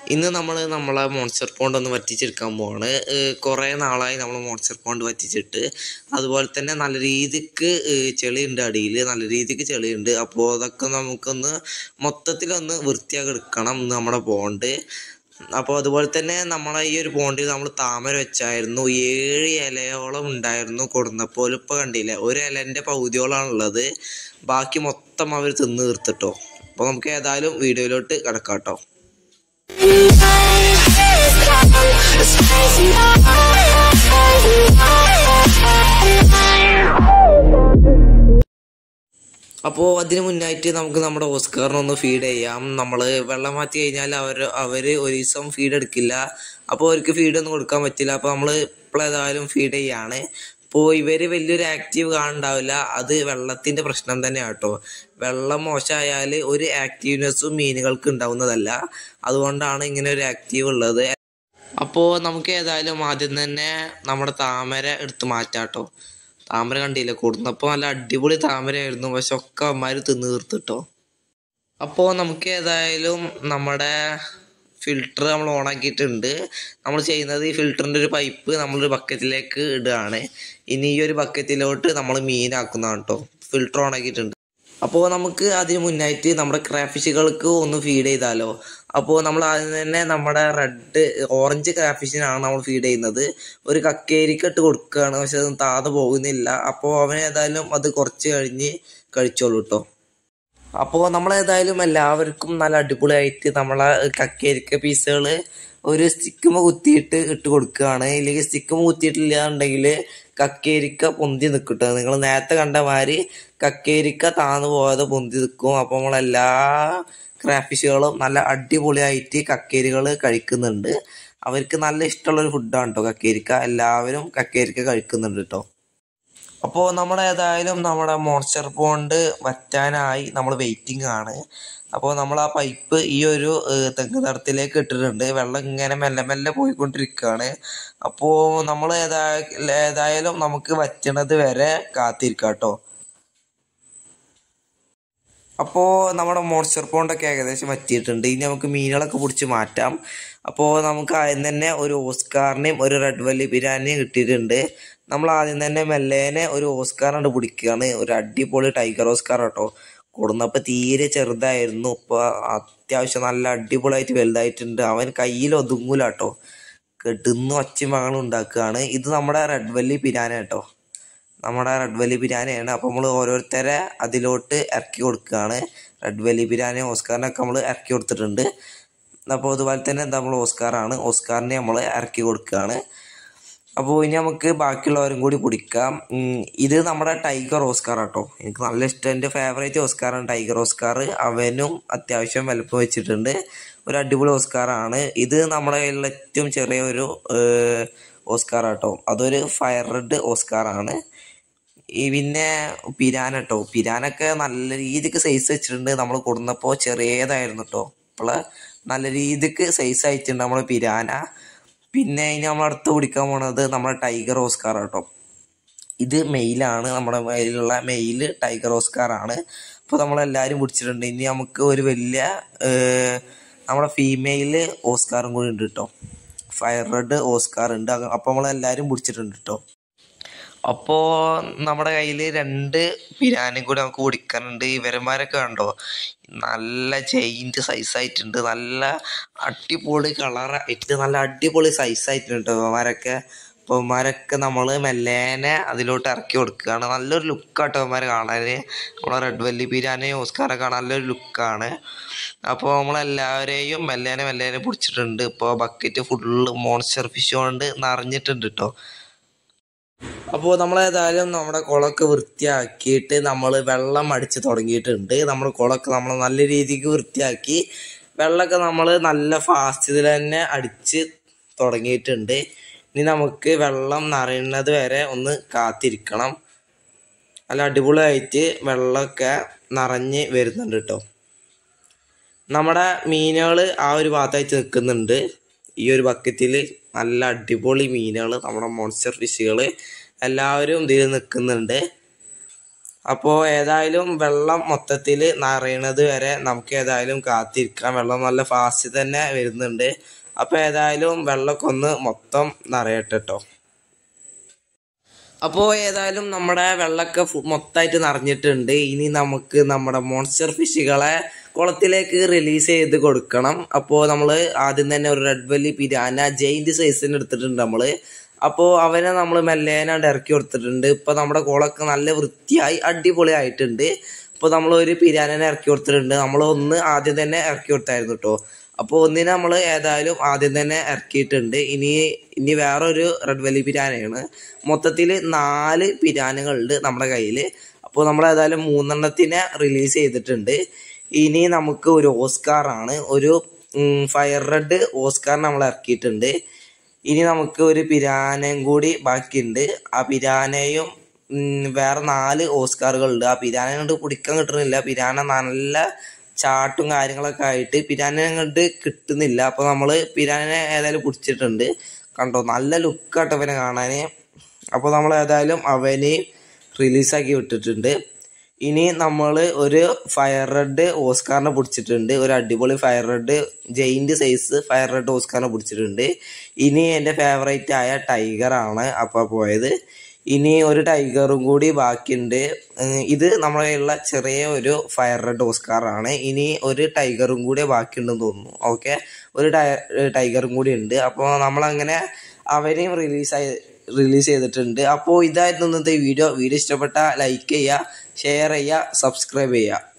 ഇന്ന് നമ്മൾ നമ്മളെ മോൺസ്റ്റർ പോണ്ട് ഒന്ന് വറ്റിച്ചെടുക്കാൻ പോവാണ് ഏഹ് കുറേ നാളായി നമ്മൾ മോൺസ്റ്റർ പോണ്ട് വറ്റിച്ചിട്ട് അതുപോലെ തന്നെ നല്ല രീതിക്ക് ഏഹ് ചെളിയുണ്ട് അടിയിൽ നല്ല രീതിക്ക് ചെളിയുണ്ട് അപ്പോൾ അതൊക്കെ നമുക്കൊന്ന് മൊത്തത്തിലൊന്ന് വൃത്തിയാക്കി എടുക്കണം ഇന്ന് നമ്മുടെ പോണ്ട് അപ്പോൾ അതുപോലെ തന്നെ നമ്മളെ ഈ ഒരു പോണ്ടിൽ നമ്മൾ താമര വെച്ചായിരുന്നു ഏഴ് ഇലയോളം ഉണ്ടായിരുന്നു കൊടുന്നപ്പോൾ ഇപ്പോൾ കണ്ടില്ലേ ഒരു ഇലൻ്റെ പകുതിയോളാണുള്ളത് ബാക്കി മൊത്തം അവർ തിന്ന് തീർത്തിട്ടോ അപ്പോൾ നമുക്ക് ഏതായാലും വീഡിയോയിലോട്ട് കിടക്കാം കേട്ടോ അപ്പോൾ അതിന് മുന്നായിട്ട് നമുക്ക് നമ്മുടെ ഓസ്കാറിനെ ഒന്ന് ഫീഡ് ചെയ്യാം നമ്മൾ വെള്ളം മാറ്റി കഴിഞ്ഞാൽ അവർ അവർ ഒരു ദിവസം ഫീഡ് എടുക്കില്ല അപ്പോൾ അവർക്ക് ഫീഡ് ഒന്നും കൊടുക്കാൻ പറ്റില്ല അപ്പോൾ നമ്മൾ ഇപ്പോൾ ഏതായാലും ഫീഡ് ചെയ്യാണ് അപ്പോൾ ഇവർ വലിയൊരു ആക്റ്റീവ് കാണുന്നുണ്ടാവില്ല അത് വെള്ളത്തിൻ്റെ പ്രശ്നം തന്നെയാണ് കേട്ടോ വെള്ളം മോശമായാൽ ഒരു ആക്റ്റീവ്നെസ്സും മീനുകൾക്ക് ഉണ്ടാവുന്നതല്ല അതുകൊണ്ടാണ് ഇങ്ങനെ ഒരു ആക്റ്റീവ് ഉള്ളത് അപ്പോൾ നമുക്ക് ഏതായാലും ആദ്യം തന്നെ നമ്മുടെ താമര എടുത്ത് മാറ്റാം കേട്ടോ താമര കണ്ടില്ല കൊടുന്നപ്പോൾ നല്ല അടിപൊളി താമരയായിരുന്നു പക്ഷെ ഒക്കെ അമ്മമാർ തിന്ന് തീർത്തിട്ടോ അപ്പോൾ നമുക്ക് ഏതായാലും നമ്മുടെ ഫിൽറ്റർ നമ്മൾ ഓണാക്കിയിട്ടുണ്ട് നമ്മൾ ചെയ്യുന്നത് ഈ ഫിൽറ്ററിൻ്റെ ഒരു പൈപ്പ് നമ്മളൊരു ബക്കറ്റിലേക്ക് ഇടുകയാണ് ഇനി ഈ ഒരു ബക്കറ്റിലോട്ട് നമ്മൾ മീനാക്കുന്നതാണ് കേട്ടോ ഫിൽറ്റർ ഓണാക്കിയിട്ടുണ്ട് അപ്പോൾ നമുക്ക് അതിന് മുന്നായിട്ട് നമ്മുടെ ക്രാഫിഷുകൾക്ക് ഒന്ന് ഫീഡ് ചെയ്താലോ അപ്പോൾ നമ്മൾ ആദ്യം തന്നെ നമ്മുടെ റെഡ് ഓറഞ്ച് ക്രാഫിഷിനാണ് നമ്മൾ ഫീഡ് ചെയ്യുന്നത് ഒരു കക്കേരിക്ക് ഇട്ട് കൊടുക്കുകയാണ് പക്ഷെ അത് താതെ പോകുന്നില്ല അപ്പോൾ അവൻ ഏതായാലും അത് കുറച്ച് കഴിഞ്ഞ് കഴിച്ചോളൂ കേട്ടോ അപ്പോൾ നമ്മൾ ഏതായാലും എല്ലാവർക്കും നല്ല അടിപൊളിയായിട്ട് നമ്മളെ കക്കേരിക്ക പീസുകൾ ഒരു സ്റ്റിക്കുമ കുത്തിയിട്ട് ഇട്ട് കൊടുക്കുകയാണ് ഇല്ലെങ്കിൽ സ്റ്റിക്കുമ കുത്തിയിട്ടില്ല എന്നുണ്ടെങ്കിൽ കക്കേരിക്ക പൊന്തി നിൽക്കട്ടെ നിങ്ങൾ നേരത്തെ കണ്ട മാതിരി കക്കേരിക്ക താന്നു പോകാതെ പൊന്തി നിൽക്കും അപ്പോൾ നമ്മളെല്ലാ ക്രാഫിഷുകളും നല്ല അടിപൊളിയായിട്ട് കക്കേരികൾ കഴിക്കുന്നുണ്ട് അവർക്ക് നല്ല ഇഷ്ടമുള്ള ഒരു ഫുഡാണ് കേട്ടോ കക്കേരിക്ക എല്ലാവരും കക്കേരിക്ക കഴിക്കുന്നുണ്ട് കേട്ടോ അപ്പോൾ നമ്മൾ ഏതായാലും നമ്മുടെ മോൺസ്റ്റർ പോണ്ട് വറ്റാനായി നമ്മൾ വെയിറ്റിംഗ് ആണ് അപ്പോൾ നമ്മൾ ആ പൈപ്പ് ഈ ഒരു ഏഹ്, തെങ്ങ് തടത്തിലേക്ക് ഇട്ടിട്ടുണ്ട് വെള്ളം ഇങ്ങനെ മെല്ലെ മെല്ലെ പോയിക്കൊണ്ടിരിക്കുകയാണ് അപ്പോൾ നമ്മൾ ഏതാ ഏതായാലും നമുക്ക് വറ്റണത് വരെ കാത്തിരിക്കാം കേട്ടോ അപ്പോൾ നമ്മുടെ മോൺസ്റ്റർ പോണ്ടൊക്കെ ഏകദേശം വറ്റിയിട്ടുണ്ട് ഇനി നമുക്ക് മീനുകളൊക്കെ പിടിച്ച് മാറ്റാം അപ്പോൾ നമുക്ക് ആദ്യം തന്നെ ഒരു ഓസ്കാറിനെയും ഒരു റെഡ് വെല്ലി ബിരിയാണിയും കിട്ടിയിട്ടുണ്ട് നമ്മൾ ആദ്യം തന്നെ മെല്ലേനെ ഒരു ഓസ്കാറുണ്ട് പിടിക്കുകയാണ് ഒരു അടിപൊളി ടൈഗർ ഓസ്കാർ കേട്ടോ കൊടുന്നപ്പോൾ തീരെ ചെറുതായിരുന്നു ഇപ്പോൾ അത്യാവശ്യം നല്ല അടിപൊളിയായിട്ട് വലുതായിട്ടുണ്ട് അവൻ കയ്യിൽ ഒതുങ്ങൂല കേട്ടോ കെട്ടുന്ന ഒച്ചയും മകളും ഉണ്ടാക്കുകയാണ് ഇത് നമ്മുടെ റെഡ് വെല്ലി പിരാന കേട്ടോ നമ്മുടെ റെഡ് വെല്ലി ബിരിയാണിയാണ് അപ്പോൾ നമ്മൾ ഓരോരുത്തരെ അതിലോട്ട് ഇറക്കി കൊടുക്കുകയാണ് റെഡ് വെല്ലി ബിരിയാണി ഓസ്കാറിനൊക്കെ നമ്മൾ ഇറക്കി കൊടുത്തിട്ടുണ്ട് അപ്പോൾ അതുപോലെ തന്നെ നമ്മൾ ഓസ്കാറാണ് ഓസ്കാറിനെ നമ്മൾ ഇറക്കി കൊടുക്കുകയാണ് അപ്പോൾ ഇനി നമുക്ക് ബാക്കിയുള്ളവരും കൂടി പിടിക്കാം ഉം, ഇത് നമ്മുടെ ടൈഗർ ഓസ്കാർ കേട്ടോ എനിക്ക് നല്ല ഇഷ്ടം എൻ്റെ ഫേവറേറ്റ് ഓസ്കാറാണ് ടൈഗർ ഓസ്കാർ അവനും അത്യാവശ്യം വലുപ്പം വെച്ചിട്ടുണ്ട് ഒരു അടിപൊളി ഓസ്കാറാണ് ഇത് നമ്മുടെ കയ്യിലുള്ള ഏറ്റവും ചെറിയ ഒരു ഏഹ്, ഓസ്കാർ കേട്ടോ അതൊരു ഫയർ റെഡ് ഓസ്കാറാണ് ഈ പിന്നെ പിരാന കേട്ടോ പിരാനൊക്കെ നല്ല രീതിക്ക് സൈസ് വെച്ചിട്ടുണ്ട് നമ്മൾ കൊടുന്നപ്പോൾ ചെറിയതായിരുന്നു കേട്ടോ അപ്പോൾ നല്ല രീതിക്ക് സൈസ് ആയിട്ടുണ്ട് നമ്മുടെ പിരാന പിന്നെ ഇനി നമ്മൾ അടുത്ത് പിടിക്കാൻ പോണത് നമ്മുടെ ടൈഗർ ഓസ്കാർ കേട്ടോ ഇത് മെയിലാണ് നമ്മുടെ കയ്യിലുള്ള മെയിൽ ടൈഗർ ഓസ്കാർ ആണ് അപ്പോൾ നമ്മളെല്ലാവരും പിടിച്ചിട്ടുണ്ട് ഇനി നമുക്ക് ഒരു വലിയ ഏഹ്, നമ്മുടെ ഫീമെയിൽ ഓസ്കാറും കൂടി ഉണ്ട് കേട്ടോ ഫയർ റെഡ് ഓസ്കാർ ഉണ്ട് അപ്പോൾ നമ്മളെല്ലാവരും പിടിച്ചിട്ടുണ്ട് കേട്ടോ അപ്പോൾ നമ്മുടെ കയ്യിൽ രണ്ട് പിരാനും കൂടി നമുക്ക് പിടിക്കാനുണ്ട് ഇവരന്മാരൊക്കെ കണ്ടോ നല്ല ചെയിൻ്റെ സൈസായിട്ടുണ്ട് നല്ല അടിപൊളി കളറായിട്ട് നല്ല അടിപൊളി സൈസായിട്ടുണ്ട് ഇവന്മാരൊക്കെ അപ്പോൾ ഇവന്മാരൊക്കെ നമ്മൾ മെല്ലേനെ അതിലോട്ട് ഇറക്കി കൊടുക്കുകയാണ് നല്ലൊരു ലുക്കാട്ടോ ഇവന്മാരെ കാണാൻ നമ്മളെ റെഡ് വെല്ലി പിരാനെയും ഓസ്കാറൊക്കെ കാണാൻ നല്ലൊരു ലുക്കാണ് അപ്പോൾ നമ്മളെല്ലാവരെയും മെല്ലേനെ മെല്ലേനെ പിടിച്ചിട്ടുണ്ട് ഇപ്പോൾ ബക്കറ്റ് ഫുള്ള് മോൺസ്റ്റർ ഫിഷ് കൊണ്ട് നിറഞ്ഞിട്ടുണ്ട് കേട്ടോ അപ്പോൾ നമ്മൾ ഏതായാലും നമ്മുടെ കുളമൊക്കെ വൃത്തിയാക്കിയിട്ട് നമ്മൾ വെള്ളം അടിച്ച് തുടങ്ങിയിട്ടുണ്ട് നമ്മുടെ കുളമൊക്കെ നമ്മൾ നല്ല രീതിക്ക് വൃത്തിയാക്കി വെള്ളമൊക്കെ നമ്മൾ നല്ല ഫാസ്റ്റിൽ തന്നെ അടിച്ച് തുടങ്ങിയിട്ടുണ്ട് ഇനി നമുക്ക് വെള്ളം നിറയുന്നത് വരെ ഒന്ന് കാത്തിരിക്കണം നല്ല അടിപൊളിയായിട്ട് വെള്ളമൊക്കെ നിറഞ്ഞ് വരുന്നുണ്ട് കേട്ടോ നമ്മുടെ മീനുകൾ ആ ഒരു ഭാഗത്തായിട്ട് നിൽക്കുന്നുണ്ട് ഈ ഒരു ബക്കറ്റിൽ നല്ല അടിപൊളി മീനുകൾ നമ്മുടെ മോൺസ്റ്റർ ഫിഷുകൾ എല്ലാവരും ഇതിൽ നിൽക്കുന്നുണ്ട് അപ്പോൾ ഏതായാലും വെള്ളം മൊത്തത്തിൽ നിറയണത് വരെ നമുക്ക് ഏതായാലും കാത്തിരിക്കാം വെള്ളം നല്ല ഫാസ്റ്റ് തന്നെ വരുന്നുണ്ട് അപ്പോൾ ഏതായാലും വെള്ളമൊക്കെ ഒന്ന് മൊത്തം നിറയട്ടെ കേട്ടോ അപ്പോൾ ഏതായാലും നമ്മുടെ വെള്ളമൊക്കെ ഫു- മൊത്തമായിട്ട് നിറഞ്ഞിട്ടുണ്ട് ഇനി നമുക്ക് നമ്മുടെ മോൺസ്റ്റർ ഫിഷുകളെ കുളത്തിലേക്ക് റിലീസ് ചെയ്ത് കൊടുക്കണം അപ്പോൾ നമ്മൾ ആദ്യം തന്നെ ഒരു റെഡ് വെല്ലി പിരാന ജെയിൻറ്റ് സൈസിന് എടുത്തിട്ടുണ്ട് നമ്മൾ അപ്പോൾ അവനെ നമ്മൾ മെല്ലേനാണ്ട് ഇറക്കി കൊടുത്തിട്ടുണ്ട് ഇപ്പോൾ നമ്മുടെ കുളമൊക്കെ നല്ല വൃത്തിയായി അടിപൊളിയായിട്ടുണ്ട് അപ്പോൾ നമ്മൾ ഒരു പിരാനനെ ഇറക്കി കൊടുത്തിട്ടുണ്ട് നമ്മൾ ഒന്ന് ആദ്യം തന്നെ ഇറക്കി കൊടുത്തായിരുന്നു കേട്ടോ അപ്പോൾ ഒന്നിനെ നമ്മൾ ഏതായാലും ആദ്യം തന്നെ ഇറക്കിയിട്ടുണ്ട് ഇനി ഇനി വേറൊരു റെഡ് വെല്ലി പിരാനയാണ് മൊത്തത്തിൽ നാല് പിരാനകളുണ്ട് നമ്മുടെ കയ്യിൽ അപ്പോൾ നമ്മൾ ഏതായാലും മൂന്നെണ്ണത്തിനെ റിലീസ് ചെയ്തിട്ടുണ്ട് ഇനി നമുക്ക് ഒരു ഓസ്കാർ ആണ് ഒരു ഫയർ റെഡ് ഓസ്കാർ നമ്മൾ ഇറക്കിയിട്ടുണ്ട് ഇനി നമുക്ക് ഒരു പിരാനയും കൂടി ബാക്കിയുണ്ട് ആ പിരാനയും ഉം, വേറെ നാല് ഓസ്കാറുകളുണ്ട് ആ പിരാന കൊണ്ട് പിടിക്കാൻ കിട്ടുന്നില്ല പിരാന നല്ല ചാട്ടും കാര്യങ്ങളൊക്കെ ആയിട്ട് പിരാനെ അങ്ങോട്ട് കിട്ടുന്നില്ല അപ്പോൾ നമ്മൾ പിരാനെ ഏതായാലും പിടിച്ചിട്ടുണ്ട് കണ്ടോ നല്ല ലുക്കാട്ടോ ഇവനെ കാണാൻ അപ്പോൾ നമ്മൾ ഏതായാലും അവനെ റിലീസാക്കി വിട്ടിട്ടുണ്ട് ഇനി നമ്മൾ ഒരു ഫയർ റെഡ് ഓസ്കാറിനെ പിടിച്ചിട്ടുണ്ട് ഒരു അടിപൊളി fire red giant size fire red ഓസ്കാറിനെ പിടിച്ചിട്ടുണ്ട് ഇനി എൻ്റെ ഫേവറേറ്റ് ആയ ടൈഗർ ആണ് അപ്പോൾ പോയത് ഇനി ഒരു ടൈഗറും കൂടി ബാക്കിയുണ്ട് ഉം, ഇത് നമ്മുടെ കയ്യിലുള്ള ചെറിയ ഒരു ഫയർ റെഡ് ഓസ്കാർ ആണ് ഇനി ഒരു ടൈഗറും കൂടി ബാക്കിയുണ്ടെന്ന് തോന്നുന്നു ഓക്കെ ഒരു ടൈ- ടൈഗറും കൂടി ഉണ്ട് അപ്പോൾ നമ്മളങ്ങനെ അവരെയും റിലീസായി റിലീസ് ചെയ്തിട്ടുണ്ട് അപ്പോൾ ഇതായിരുന്നു ഇന്നത്തെ വീഡിയോ വീഡിയോ ഇഷ്ടപ്പെട്ട ലൈക്ക് ചെയ്യുക ഷെയർ ചെയ്യുക സബ്സ്ക്രൈബ് ചെയ്യുക